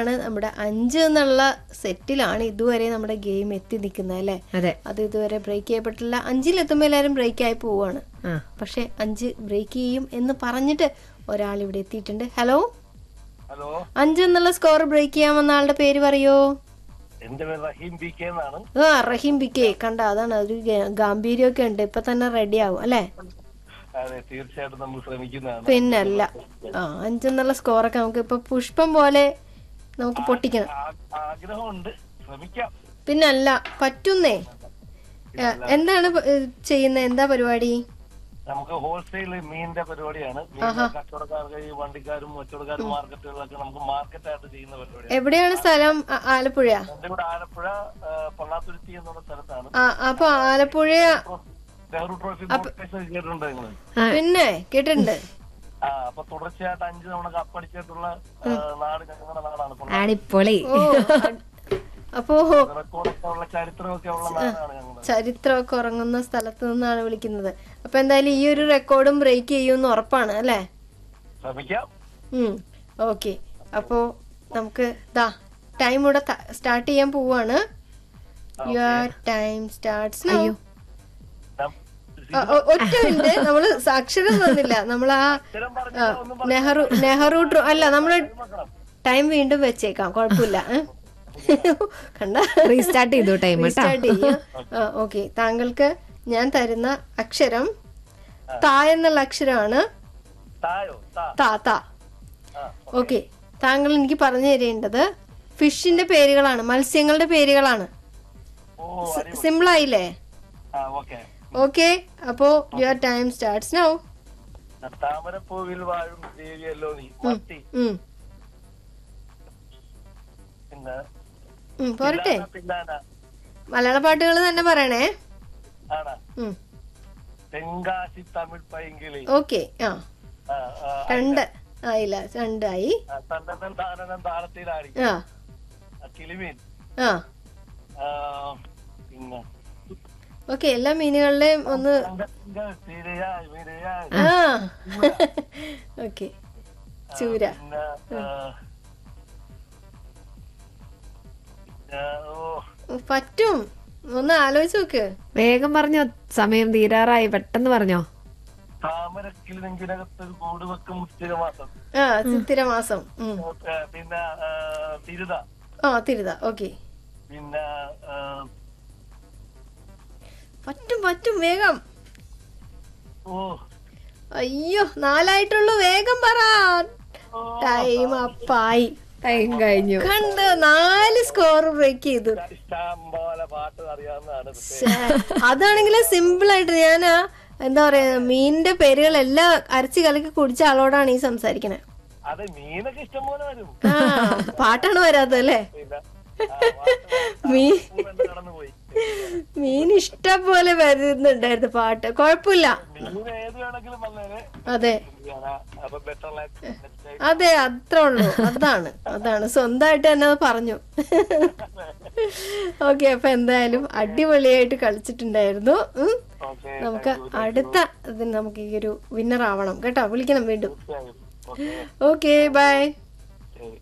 അങ്ങനെയാണ് നമ്മുടെ അഞ്ച് എന്നുള്ള സെറ്റിലാണ് ഇതുവരെ നമ്മുടെ ഗെയിം എത്തി നിൽക്കുന്നത് അല്ലേ അതെ അത് ഇതുവരെ ബ്രേക്ക് ചെയ്യപ്പെട്ടില്ല അഞ്ചിലെത്തുമ്പോൾ എല്ലാവരും ബ്രേക്ക് ആയി പോവാണ് ആ പക്ഷെ അഞ്ച് ബ്രേക്ക് ചെയ്യും എന്ന് പറഞ്ഞിട്ട് ഒരാൾ ഇവിടെ എത്തിയിട്ടുണ്ട് ഹലോ ഹലോ അഞ്ച് എന്നുള്ള സ്കോർ ബ്രേക്ക് ചെയ്യാൻ വന്ന ആളുടെ പേര് പറയോ എന്റെ പേര് റഹീം പി കെ എന്നാണ് ആ റഹീം ബിക്കെ കണ്ട അതാണ് ഒരു ഗ- ഗാംഭീര്യമൊക്കെ ഉണ്ട് ഇപ്പൊ തന്നെ റെഡി ആവും അല്ലേ അതെ തീർച്ചയായിട്ടും നമ്മൾ ശ്രമിക്കുന്നതാണ് പിന്നല്ല ആ അഞ്ചെന്നുള്ള സ്കോറൊക്കെ നമുക്ക് ഇപ്പൊ പുഷ്പം പോലെ നമുക്ക് പൊട്ടിക്കണം ആ- ആഗ്രഹമുണ്ട് ശ്രമിക്കാം പിന്നല്ല പറ്റുന്നേ ഏ, എന്താണ് ചെയ്യുന്നത് എന്താ പരിപാടി നമുക്ക് ഹോൾസെയിൽ മീനിന്റെ പരിപാടിയാണ് മീൻ കച്ചവടക്കാർക്ക് ഈ വണ്ടിക്കാരും കച്ചവടക്കാരും മാർക്കറ്റുകളിലൊക്കെ നമുക്ക് മാർക്കറ്റായിട്ട് ചെയ്യുന്ന പരിപാടിയാണ് എവിടെയാണ് സ്ഥലം ആ- ആലപ്പുഴ എന്റെ കൂടെ ആലപ്പുഴ ആ, പൊള്ളാത്തുരുത്തി എന്നുള്ള സ്ഥലത്താണ് ആ അപ്പൊ ആലപ്പുഴ നെഹ്റു ട്രോഫി മോട്ടിവേഷൻ കേട്ടിട്ടുണ്ട് നിങ്ങള് പിന്നെ കേട്ടിട്ടുണ്ട് ആ അപ്പൊ തുടർച്ചയായിട്ട് അഞ്ച് തവണ കപ്പടിച്ചിട്ടുള്ള ആ, നാട് ഞങ്ങളുടെ നാടാണ് പൊള്ളാച്ചി. അടിപൊളി ഓ അ- അപ്പോ റെക്കോർഡൊക്കെ ഉള്ള ചരിത്രമൊക്കെ ഉള്ള നാടാണ് ഞങ്ങളുടെ ചരിത്രമൊക്കെ ഉറങ്ങുന്ന സ്ഥലത്ത് നിന്നാണ് വിളിക്കുന്നത് അപ്പൊ എന്തായാലും ഈ ഒരു റെക്കോർഡും ബ്രേക്ക് ചെയ്യുമെന്ന് ഉറപ്പാണ് അല്ലേ ശ്രമിക്കാം ഓക്കെ അപ്പോ നമുക്ക് ദാ ടൈം ഇവിടെ സ്റ്റാർട്ട് ചെയ്യാൻ പോവാണ് യുവർ ടൈം സ്റ്റാർട്ട്സ് അയ്യോ ഞാൻ ഒറ്റ മിനിറ്റ് നമ്മള് അക്ഷരം തന്നില്ല നമ്മൾ ആ സ്ഥിരം പറഞ്ഞ ആ, നെഹ്റു നെഹ്റു ട്രോ അല്ല നമ്മള് ടൈം വീണ്ടും വെച്ചേക്കാം കുഴപ്പമില്ല ഏ? കണ്ട റീസ്റ്റാർട്ട് ചെയ്തു ടൈം കേട്ടോ റീസ്റ്റാർട്ട് ചെയ്യാം ഓക്കെ താങ്കൾക്ക് ഞാൻ തരുന്ന അക്ഷരം താ എന്നുള്ള അക്ഷരമാണ് തായോ താ താ താ ആ ഓക്കെ താങ്കൾ എനിക്ക് പറഞ്ഞു തരേണ്ടത് ഫിഷിന്റെ പേരുകളാണ് മത്സ്യങ്ങളുടെ പേരുകളാണ് ഓ അടി സിമ്പിൾ ആയില്ലേ ആ ഓക്കെ ഓക്കെ അപ്പോ യുവർ ടൈം സ്റ്റാർട്ട്സ് നൗ താമരപ്പൂവിൽ വാഴും ദേവിയല്ലോ നീ മത്തി പിന്നെ പോരട്ടെ പിന്നാന, പിന്നാന മലയാള പാട്ടുകൾ തന്നെ പറയണേ ആണ് ഉം. തെങ്കാശി തമിഴ് പൈങ്കിളി ഓക്കെ ആ ആ, ആ, രണ്ട് ആയില്ല രണ്ടായി ആ, തണ്ടനം താനനം താളത്തിലാടി ആ ആ, കിളിമീൻ ആ ആ, പിന്നെ ഓക്കെ എല്ലാ മീനുകളുടെയും ഒന്ന് തിങ്കൾ തിരയായി വിരയായി ആ ഓക്കെ ചൂര പിന്നെ ആ, പിന്നെ, ഓ പറ്റും ഒന്ന് ആലോചിച്ച് നോക്ക് വേഗം പറഞ്ഞോ സമയം തീരാറായി പെട്ടെന്ന് പറഞ്ഞോ താമരക്കിൽ നെഞ്ചിനകത്തൊരു കൂട് വെക്കും സ്ഥിരമാസം ആ ചിത്തിരമാസം ഉം. ആ, പിന്നെ ആ, തിരുത ആ തിരുത ഓക്കെ പിന്നെ ആ, പറ്റും പറ്റും വേഗം ഓ അയ്യോ നാലായിട്ടുള്ളൂ വേഗം പറ ഓ, ടൈം അപ്പായി ടൈം കഴിഞ്ഞു കണ്ട് നാല് സ്കോർ ബ്രേക്ക് ചെയ്തു ഇഷ്ടം പോലെ പാട്ട് അറിയാവുന്നതാണ് ഇത്. ശ്ശേ, അതാണെങ്കിൽ സിമ്പിൾ ആയിട്ട് ഞാൻ എന്താ പറയാ മീനിന്റെ പേരുകളെല്ലാം അരച്ച് കലക്കി കുടിച്ച ആളോടാണ് ഈ സംസാരിക്കണേ അത് മീനൊക്കെ ഇഷ്ടം പോലെ വരും ആ പാട്ടാണ് വരാത്തത് അല്ലേ പിന്നെ ആ, പാട്ട് മീൻ പൂവെന്ന് കടന്നുപോയി മീൻ ഇഷ്ടം പോലെ വരുന്നുണ്ടായിരുന്നു പാട്ട് കുഴപ്പമില്ല മീൻ ഏത് വേണമെങ്കിലും വന്നേനെ അതെ അപ്പൊ ബെറ്റർ ലൈഫ് അതെ അത്ര ഉള്ളൂ അതാണ് അതാണ് സ്വന്തമായിട്ട് തന്നെ അത് പറഞ്ഞു ഓക്കെ അപ്പൊ എന്തായാലും അടിപൊളിയായിട്ട് കളിച്ചിട്ടുണ്ടായിരുന്നു ഉം. ഓക്കെ നമുക്ക് അടുത്ത ഇതിന് നമുക്ക് ഈ ഒരു വിന്നർ ആവണം കേട്ടോ വിളിക്കണം വീണ്ടും ഓക്കെ ഓക്കെ ബൈ ശരി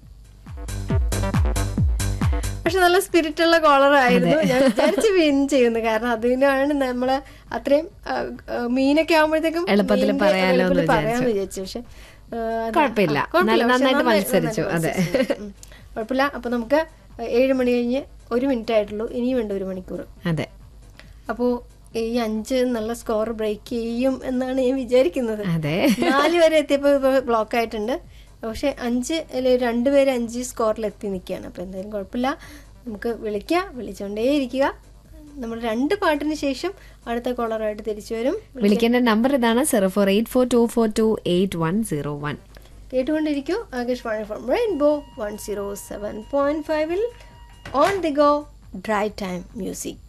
പക്ഷെ നല്ല സ്പിരിറ്റ് ഉള്ള കോളർ ആയിരുന്നു ഞാൻ വിചാരിച്ച് വിൻ ചെയ്യുന്നു കാരണം അതിനാണ് നമ്മള് അത്രയും ആ, ആ, മീനൊക്കെ ആകുമ്പോഴത്തേക്കും എളുപ്പത്തിൽ മീനിന്റെ പറയാലോ എന്ന് എളുപ്പത്തിൽ പറയാന്ന് വിചാരിച്ചു പക്ഷെ ആ, അത് കുഴപ്പമില്ല. ആ, കുഴപ്പമില്ല. നല്ല- പക്ഷെ നന്നായിട്ട് നന്നായി- മത്സരിച്ചു. നന്നായിട്ട് അതെ. മത്സരിച്ചു. ഉം. കുഴപ്പമില്ല അപ്പൊ നമുക്ക് ഏഴ് മണി കഴിഞ്ഞ് ഒരു മിനിറ്റ് ആയിട്ടുള്ളൂ ഇനിയുമുണ്ട് ഒരു മണിക്കൂർ അതെ അപ്പോൾ ഈ അഞ്ച് എന്നുള്ള സ്കോർ ബ്രേക്ക് ചെയ്യും എന്നാണ് ഞാൻ വിചാരിക്കുന്നത് അതെ നാല് വരെ എത്തിയപ്പോൾ ഇപ്പോൾ ബ്ലോക്ക് ആയിട്ടുണ്ട് പക്ഷെ അഞ്ച് അല്ലെ രണ്ടുപേര് അഞ്ച് സ്കോറിൽ എത്തി നിൽക്കുകയാണ് അപ്പോൾ എന്തായാലും കുഴപ്പമില്ല നമുക്ക് വിളിക്കാം വിളിച്ചുകൊണ്ടേയിരിക്കുക നമ്മൾ രണ്ട് പാട്ടിന് ശേഷം അടുത്ത കോളറായിട്ട് തിരിച്ചു വരും വിളിക്കേണ്ട നമ്പർ ഇതാണ് zero four eight four two four two eight one zero one കേട്ടുകൊണ്ടിരിക്കൂ Akashvani from rainbow one zero seven point ഫൈവിൽ on the go drive time music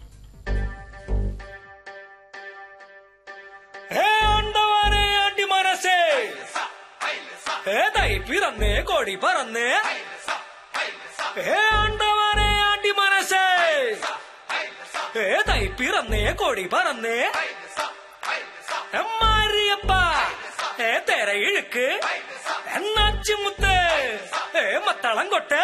hey ആണ്ടവാനെ ആണ്ടി മനസ്സേ ഹേ തൈ പിറന്നേ കൊടി പറന്നേ ഹേ ആണ്ടവാനെ ആണ്ടി മനസ്സേ ഹേ തൈ പിറന്നേ കൊടി പറന്നേ മാരിയപ്പ ഏ തെര ഇഴുക്ക് എന്നാച്ചുമുത്ത് ഏ മത്തളം കൊട്ട്